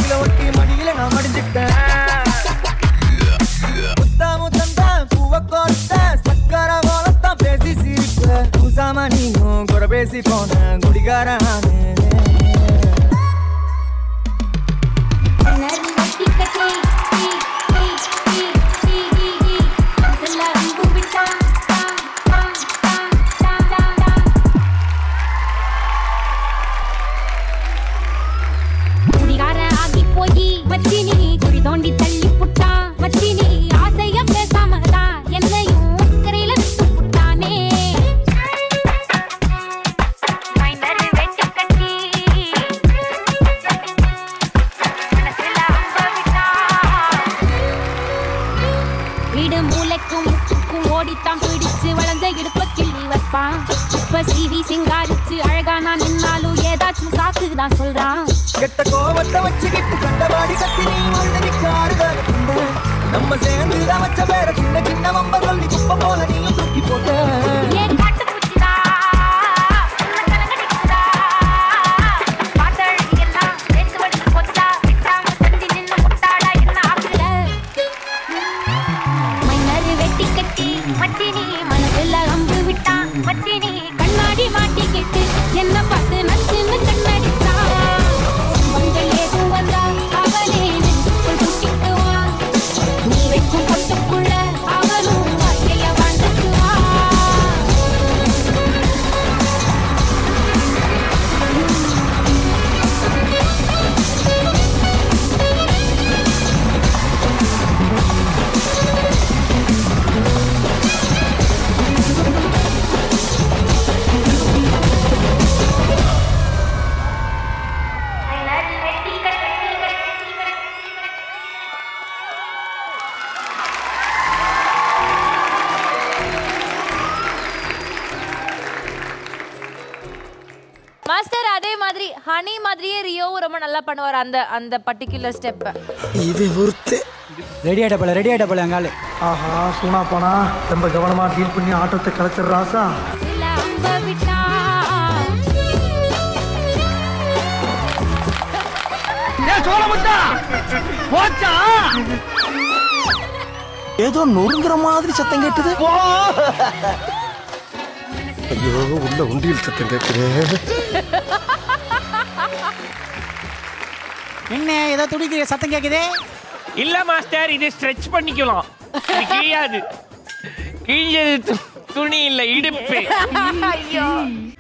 மடியில ஒட்டி மடியில நான் மடிஞ்சுட்டேன் முத்தாமு தந்தா பூவ கோர்த்த சக்கர கோலத்தான் பேசி சிரிப்ப பூசாம நீயும் குறை பேசி போன குடிகார குடிகார ஆகி போய் மச்சினி குடி தோண்டி தள்ளி புட்டா மச்சினி ஆசைய பேசாமதா என்னையும் அக்கறையில விட்டு புட்டானே மைனர் வெட்டி கட்டி மனசுல அம்ப விட்டா வீடு மூளைக்கும் முக்குக்கும் ஓடித்தான் பிடிச்சு வளர்ந்த இடுப்ப கிள்ளி வைப்பான் இப்ப சீவி சிங்காரிச்சு அழகா நான் நின்னாலும் ஏதாச்சும் சாக்கு தான் சொல்றான் கெட்ட கோவத்தை வச்சுக்கிட்டு கண்டபாடி கத்தி நீ வந்து நிக்காருதான் நம்ம சேர்ந்து தான் வச்ச பேர சின்ன சின்ன வம்ப சொல்லி குப்பை போல நீயும் தூக்கி போட்ட ஏன் காட்டு பூச்சிடா உன்னை கலங்கடிக்குதா பார்த்தழகி எல்லாம் சேர்த்து வச்சு கொத்தா விட்டாம தந்தி நின்னு முட்டாளா என்ன ஆக்குற மைனர் வெட்டி கட்டி மச்சினி மனசுல அம்பு விட்டான் மச்சினி கண்ணாடி மாட்டிக்கிட்டு என்ன பார்த்து நச்சுன்னு கண்ணடிச்சா மங்கள் ஏதும் வந்தா அவனே நெஞ்சுக்குள் துட்டிக்குவான் நீ வைக்கும் பொட்டுக்குள்ள அவனும் வாழ்க்கைய வாழ்ந்துக்குவான் மாஸ்டர் அதே மாதிரி ஹனி மாதிரியே ரியோவும் ரொம்ப நல்லா பண்ணுவார் அந்த அந்த பர்டிகுலர் ஸ்டெப்பை ரெடி ஆயிட்ட போல ரெடி ஆயிட்ட போல அங்காளு ஆஹா சூனா போனா ரொம்ப கவனமா டீல் பண்ணி ஆட்டத்தை கலைச்சிடுற ராசா சில அம்ப விட்டா ஏதோ நொறுங்குற மாதிரி சத்தம் கேட்டுது ஐயோ உள்ள உண்டியல் சத்தம் கேட்குது என்ன ஏதோ துடிக்கிற சத்தம் கேக்குதே இல்ல மாஸ்டர் இது ஸ்ட்ரெச் பண்ணிக்கலாம் இது கிழியாது கிழிஞ்சது து- துணி இல்ல இடுப்பு ஐயோ